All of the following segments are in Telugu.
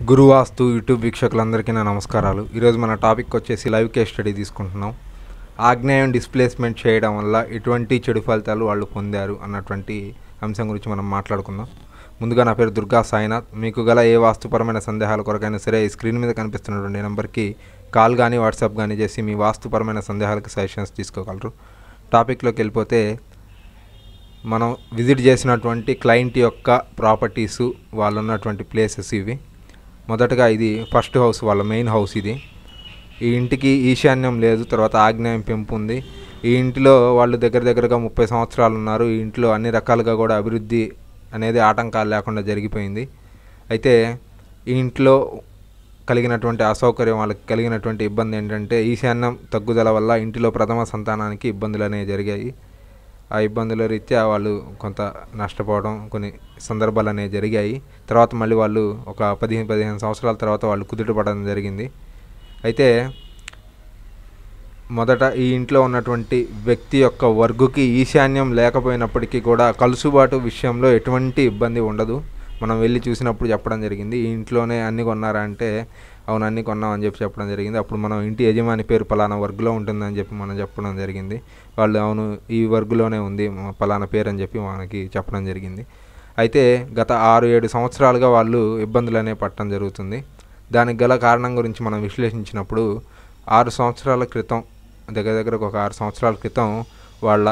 గురువాస్తు యూట్యూబ్ వీక్షకులందరికీ నా నమస్కారాలు ఈరోజు మన టాపిక్ వచ్చేసి లైవ్ కేస్ స్టడీ తీసుకుంటున్నాం ఆగ్నేయం డిస్ప్లేస్మెంట్ చేయడం వల్ల ఎటువంటి చెడు ఫలితాలు వాళ్ళు పొందారు అన్నటువంటి అంశం గురించి మనం మాట్లాడుకుందాం ముందుగా నా పేరు దుర్గా సాయినాథ్ మీకు గల ఏ వాస్తుపరమైన సందేహాల కొరకైనా సరే ఈ స్క్రీన్ మీద కనిపిస్తున్నటువంటి నెంబర్కి కాల్ కానీ వాట్సాప్ కానీ చేసి మీ వాస్తుపరమైన సందేహాలకు సజెషన్స్ తీసుకోగలరు టాపిక్లోకి వెళ్ళిపోతే మనం విజిట్ చేసినటువంటి క్లయింట్ యొక్క ప్రాపర్టీసు వాళ్ళు ఉన్నటువంటి ప్లేసెస్ ఇవి మొదటగా ఇది ఫస్ట్ హౌస్ వాళ్ళ మెయిన్ హౌస్ ఇది ఈ ఇంటికి ఈశాన్యం లేదు తర్వాత ఆగ్నేయం పెంపు ఉంది ఈ ఇంటిలో వాళ్ళు దగ్గర దగ్గరగా ముప్పై సంవత్సరాలు ఉన్నారు ఈ ఇంట్లో అన్ని రకాలుగా కూడా అభివృద్ధి అనేది ఆటంకాలు లేకుండా జరిగిపోయింది అయితే ఈ ఇంట్లో కలిగినటువంటి అసౌకర్యం వాళ్ళకి కలిగినటువంటి ఇబ్బంది ఏంటంటే ఈశాన్యం తగ్గుదల వల్ల ఇంటిలో ప్రథమ సంతానానికి ఇబ్బందులు అనేవి జరిగాయి ఆ ఇబ్బందుల రీత్యా వాళ్ళు కొంత నష్టపోవడం కొన్ని సందర్భాలు అనేవి జరిగాయి తర్వాత మళ్ళీ వాళ్ళు ఒక పదిహేను పదిహేను సంవత్సరాల తర్వాత వాళ్ళు కుదుట పడడం జరిగింది అయితే మొదట ఈ ఇంట్లో ఉన్నటువంటి వ్యక్తి యొక్క వర్గుకి ఈశాన్యం లేకపోయినప్పటికీ కూడా కలుసుబాటు విషయంలో ఎటువంటి ఇబ్బంది ఉండదు మనం వెళ్ళి చూసినప్పుడు చెప్పడం జరిగింది ఈ ఇంట్లోనే అన్ని కొన్నారా అంటే అవును అన్ని కొన్నాం అని చెప్పి చెప్పడం జరిగింది అప్పుడు మనం ఇంటి యజమాని పేరు పలానా వర్గులో ఉంటుందని చెప్పి మనం చెప్పడం జరిగింది వాళ్ళు అవును ఈ వర్గులోనే ఉంది మా పలానా పేరు అని చెప్పి మనకి చెప్పడం జరిగింది అయితే గత ఆరు ఏడు సంవత్సరాలుగా వాళ్ళు ఇబ్బందులు అనేవి పట్టడం జరుగుతుంది దానికి గల కారణం గురించి మనం విశ్లేషించినప్పుడు ఆరు సంవత్సరాల క్రితం దగ్గర దగ్గర ఒక ఆరు సంవత్సరాల క్రితం వాళ్ళ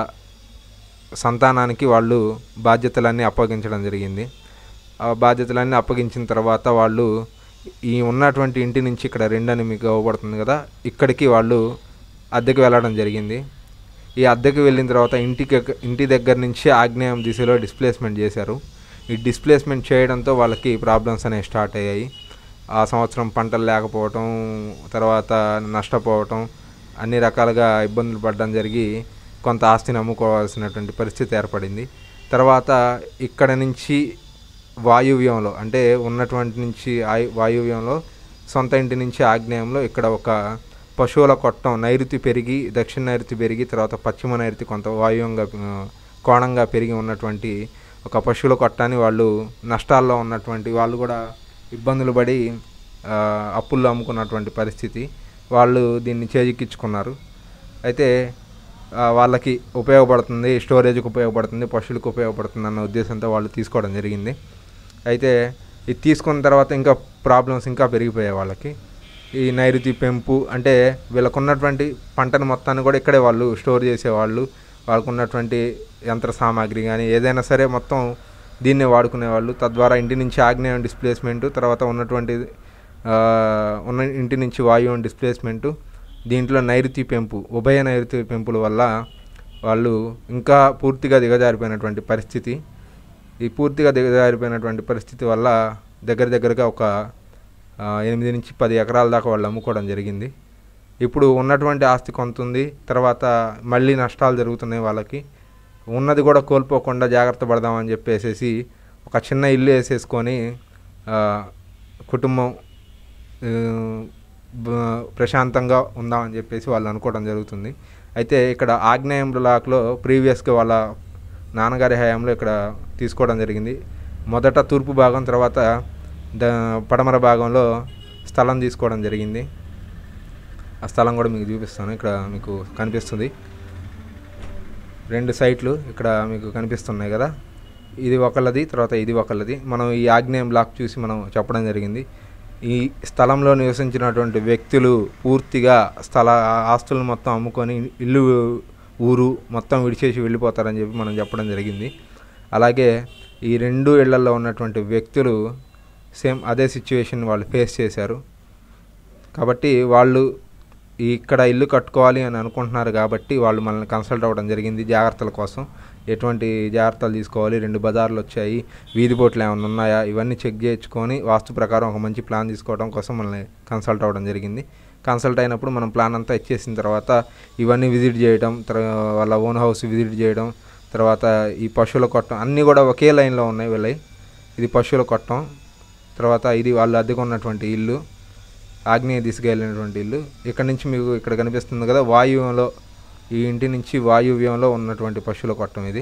సంతానానికి వాళ్ళు బాధ్యతలన్నీ అప్పగించడం జరిగింది ఆ బాధ్యతలన్నీ అప్పగించిన తర్వాత వాళ్ళు ఈ ఉన్నటువంటి ఇంటి నుంచి ఇక్కడ రెండని మీకు అవ్వబడుతుంది కదా ఇక్కడికి వాళ్ళు అద్దెకి వెళ్ళడం జరిగింది ఈ అద్దెకి వెళ్ళిన తర్వాత ఇంటికి ఇంటి దగ్గర నుంచి ఆగ్నేయం దిశలో డిస్ప్లేస్మెంట్ చేశారు ఈ డిస్ప్లేస్మెంట్ చేయడంతో వాళ్ళకి ప్రాబ్లమ్స్ అనేవి స్టార్ట్ అయ్యాయి ఆ సంవత్సరం పంటలు లేకపోవటం తర్వాత నష్టపోవటం అన్ని రకాలుగా ఇబ్బందులు పడడం జరిగి కొంత ఆస్తిని అమ్ముకోవాల్సినటువంటి పరిస్థితి ఏర్పడింది తర్వాత ఇక్కడ నుంచి వాయువ్యంలో అంటే ఉన్నటువంటి నుంచి ఆయు వాయువ్యంలో సొంత ఇంటి నుంచి ఆగ్నేయంలో ఇక్కడ ఒక పశువుల కొట్టం నైరుతి పెరిగి దక్షిణ నైరుతి పెరిగి తర్వాత పశ్చిమ నైరుతి కొంత వాయువ్యంగా ఆ, కోణంగా పెరిగి ఉన్నటువంటి ఒక పశువుల కొట్టాన్ని వాళ్ళు నష్టాల్లో ఉన్నటువంటి వాళ్ళు కూడా ఇబ్బందులు పడి ఆ, అప్పుల్లో అమ్ముకున్నటువంటి పరిస్థితి వాళ్ళు దీన్ని చేజిక్కించుకున్నారు అయితే ఆ, వాళ్ళకి ఉపయోగపడుతుంది స్టోరేజ్కి ఉపయోగపడుతుంది పశువులకు ఉపయోగపడుతుంది అన్న ఉద్దేశంతో వాళ్ళు తీసుకోవడం జరిగింది అయితే ఇది తీసుకున్న తర్వాత ఇంకా ప్రాబ్లమ్స్ ఇంకా పెరిగిపోయాయి వాళ్ళకి ఈ నైరుతి పెంపు అంటే వీళ్ళకు ఉన్నటువంటి పంటను మొత్తాన్ని కూడా ఇక్కడే వాళ్ళు స్టోర్ చేసేవాళ్ళు వాళ్ళకు ఉన్నటువంటి యంత్ర సామాగ్రి కానీ ఏదైనా సరే మొత్తం దీన్నే వాడుకునేవాళ్ళు తద్వారా ఇంటి నుంచి ఆగ్నేయం డిస్ప్లేస్మెంట్ తర్వాత ఉన్నటువంటి ఆ, ఉన్న ఇంటి నుంచి వాయువు డిస్ప్లేస్మెంటు దీంట్లో నైరుతి పెంపు ఉభయ నైరుతి పెంపుల వల్ల వాళ్ళు ఇంకా పూర్తిగా దిగజారిపోయినటువంటి పరిస్థితి ఈ పూర్తిగా దిగజారిపోయినటువంటి పరిస్థితి వల్ల దగ్గర దగ్గరగా ఒక ఆ, ఎనిమిది నుంచి పది ఎకరాల దాకా వాళ్ళు అమ్ముకోవడం జరిగింది ఇప్పుడు ఉన్నటువంటి ఆస్తి కొంత ఉంది తర్వాత మళ్ళీ నష్టాలు జరుగుతున్నాయి వాళ్ళకి ఉన్నది కూడా కోల్పోకుండా జాగ్రత్త పడదామని చెప్పేసేసి ఒక చిన్న ఇల్లు వేసేసుకొని ఆ, కుటుంబం ఆ, బ- ప్రశాంతంగా ఉందామని చెప్పేసి వాళ్ళు అనుకోవడం జరుగుతుంది అయితే ఇక్కడ ఆగ్నేయం బ్లాక్లో ప్రీవియస్గా వాళ్ళ నాన్నగారి హయాంలో ఇక్కడ తీసుకోవడం జరిగింది మొదట తూర్పు భాగం తర్వాత ద పడమర భాగంలో స్థలం తీసుకోవడం జరిగింది ఆ స్థలం కూడా మీకు చూపిస్తాను ఇక్కడ మీకు కనిపిస్తుంది రెండు సైట్లు ఇక్కడ మీకు కనిపిస్తున్నాయి కదా ఇది ఒకళ్ళది తర్వాత ఇది ఒకళ్ళది మనం ఈ ఆగ్నేయం బ్లాక్ చూసి మనం చెప్పడం జరిగింది ఈ స్థలంలో నివసించినటువంటి వ్యక్తులు పూర్తిగా స్థల ఆస్తులను మొత్తం అమ్ముకొని ఇల్లు ఊరు మొత్తం విడిచేసి వెళ్ళిపోతారని చెప్పి మనం చెప్పడం జరిగింది అలాగే ఈ రెండు ఇళ్లలో ఉన్నటువంటి వ్యక్తులు సేమ్ అదే సిచ్యువేషన్ వాళ్ళు ఫేస్ చేశారు కాబట్టి వాళ్ళు ఈ ఇక్కడ ఇల్లు కట్టుకోవాలి అని అనుకుంటున్నారు కాబట్టి వాళ్ళు మనల్ని కన్సల్ట్ అవ్వడం జరిగింది జాగ్రత్తల కోసం ఎటువంటి జాగ్రత్తలు తీసుకోవాలి రెండు బజార్లు వచ్చాయి వీధి బోట్లు ఏమైనా ఉన్నాయా ఇవన్నీ చెక్ చేయించుకొని వాస్తు ప్రకారం ఒక మంచి ప్లాన్ తీసుకోవడం కోసం మనల్ని కన్సల్ట్ అవ్వడం జరిగింది కన్సల్ట్ అయినప్పుడు మనం ప్లాన్ అంతా ఇచ్చేసిన తర్వాత ఇవన్నీ విజిట్ చేయడం తర్వా వాళ్ళ ఓన్ హౌస్ విజిట్ చేయడం తర్వాత ఈ పశువుల కొట్టం అన్నీ కూడా ఒకే లైన్లో ఉన్నాయి వీళ్ళవి ఇది పశువుల కొట్టం తర్వాత ఇది వాళ్ళు అద్దెకు ఉన్నటువంటి ఇల్లు ఆగ్నేయ దిశగా వెళ్ళినటువంటి ఇల్లు ఇక్కడ నుంచి మీకు ఇక్కడ కనిపిస్తుంది కదా వాయువ్యంలో ఈ ఇంటి నుంచి వాయువ్యంలో ఉన్నటువంటి పశువుల కొట్టం ఇది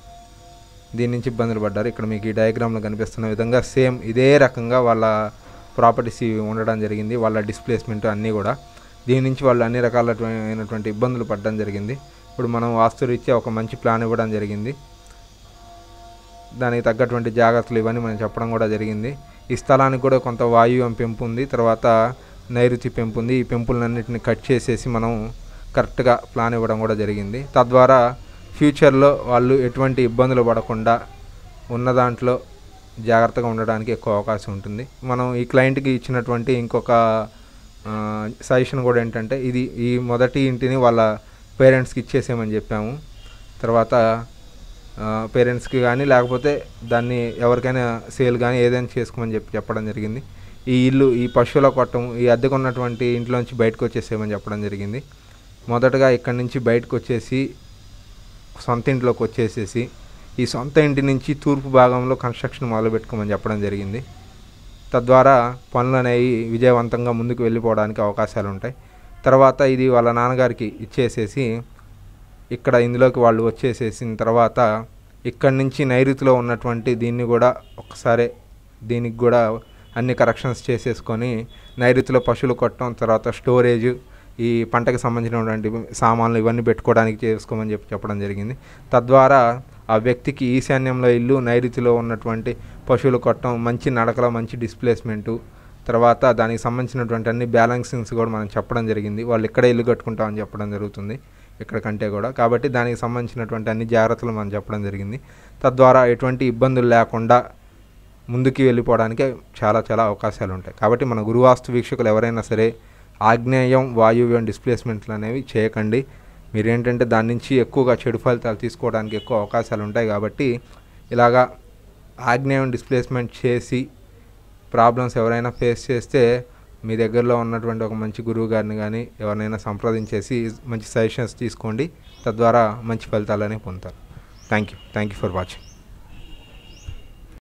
దీని నుంచి ఇబ్బందులు పడ్డారు ఇక్కడ మీకు ఈ డయాగ్రామ్లో కనిపిస్తున్న విధంగా సేమ్ ఇదే రకంగా వాళ్ళ ప్రాపర్టీస్ ఇవి ఉండడం జరిగింది వాళ్ళ డిస్ప్లేస్మెంట్ అన్నీ కూడా దీని నుంచి వాళ్ళు అన్ని రకాలైనటువంటి ఇబ్బందులు పడడం జరిగింది ఇప్పుడు మనం వాస్తురీత్యా ఒక మంచి ప్లాన్ ఇవ్వడం జరిగింది దానికి తగ్గటువంటి జాగ్రత్తలు ఇవన్నీ మనం చెప్పడం కూడా జరిగింది ఈ స్థలానికి కూడా కొంత వాయువ్యం పెంపు ఉంది తర్వాత నైరుతి పెంపు ఉంది ఈ పెంపులన్నింటిని కట్ చేసేసి మనం కరెక్ట్గా ప్లాన్ ఇవ్వడం కూడా జరిగింది తద్వారా ఫ్యూచర్లో వాళ్ళు ఎటువంటి ఇబ్బందులు పడకుండా ఉన్న దాంట్లో జాగ్రత్తగా ఉండడానికి ఎక్కువ అవకాశం ఉంటుంది మనం ఈ క్లయింట్కి ఇచ్చినటువంటి ఇంకొక సజెషన్ కూడా ఏంటంటే ఇది ఈ మొదటి ఇంటిని వాళ్ళ పేరెంట్స్కి ఇచ్చేసేయమని చెప్పాము తర్వాత పేరెంట్స్కి కానీ లేకపోతే దాన్ని ఎవరికైనా సేల్ కానీ ఏదైనా చేసుకోమని చెప్పి చెప్పడం జరిగింది ఈ ఇల్లు ఈ పశువుల కొట్టం ఈ అద్దెకు ఉన్నటువంటి ఇంట్లోంచి బయటకు వచ్చేసేయమని చెప్పడం జరిగింది మొదటగా ఇక్కడి నుంచి బయటకు వచ్చేసి సొంత ఇంట్లోకి వచ్చేసేసి ఈ సొంత ఇంటి నుంచి తూర్పు భాగంలో కన్స్ట్రక్షన్ మొదలు పెట్టుకోమని చెప్పడం జరిగింది తద్వారా పనులు అనేవి విజయవంతంగా ముందుకు వెళ్ళిపోవడానికి అవకాశాలు ఉంటాయి తర్వాత ఇది వాళ్ళ నాన్నగారికి ఇచ్చేసేసి ఇక్కడ ఇందులోకి వాళ్ళు వచ్చేసేసిన తర్వాత ఇక్కడి నుంచి నైరుతిలో ఉన్నటువంటి దీన్ని కూడా ఒకసారి దీనికి కూడా అన్ని కరెక్షన్స్ చేసేసుకొని నైరుతిలో పశువులు కొట్టడం తర్వాత స్టోరేజ్ ఈ పంటకు సంబంధించినటువంటి సామాన్లు ఇవన్నీ పెట్టుకోవడానికి చేసుకోమని చెప్పి చెప్పడం జరిగింది తద్వారా ఆ వ్యక్తికి ఈశాన్యంలో ఇల్లు నైరుతిలో ఉన్నటువంటి పశువులు కొట్టడం మంచి నడకలో మంచి డిస్ప్లేస్మెంటు తర్వాత దానికి సంబంధించినటువంటి అన్ని బ్యాలెన్సింగ్స్ కూడా మనం చెప్పడం జరిగింది వాళ్ళు ఇక్కడే ఇల్లు కట్టుకుంటామని చెప్పడం జరుగుతుంది ఇక్కడ కంటే కూడా కాబట్టి దానికి సంబంధించినటువంటి అన్ని జాగ్రత్తలు మనం చెప్పడం జరిగింది తద్వారా ఎటువంటి ఇబ్బందులు లేకుండా ముందుకు వెళ్ళిపోవడానికి చాలా చాలా అవకాశాలు ఉంటాయి కాబట్టి మన గురువాస్తు వీక్షకులు ఎవరైనా సరే ఆగ్నేయం వాయువ్యం డిస్ప్లేస్మెంట్లు అనేవి చేయకండి మీరేంటంటే దాని నుంచి ఎక్కువగా చెడు ఫలితాలు తీసుకోవడానికి ఎక్కువ అవకాశాలు ఉంటాయి కాబట్టి ఇలాగా ఆగ్నేయం డిస్ప్లేస్మెంట్ చేసి ప్రాబ్లమ్స్ ఎవరైనా ఫేస్ చేస్తే మీ దగ్గరలో ఉన్నటువంటి ఒక మంచి గురువు గారిని కానీ ఎవరినైనా సంప్రదించేసి మంచి సజెషన్స్ తీసుకోండి తద్వారా మంచి ఫలితాలనే పొందుతారు thank you thank you for watching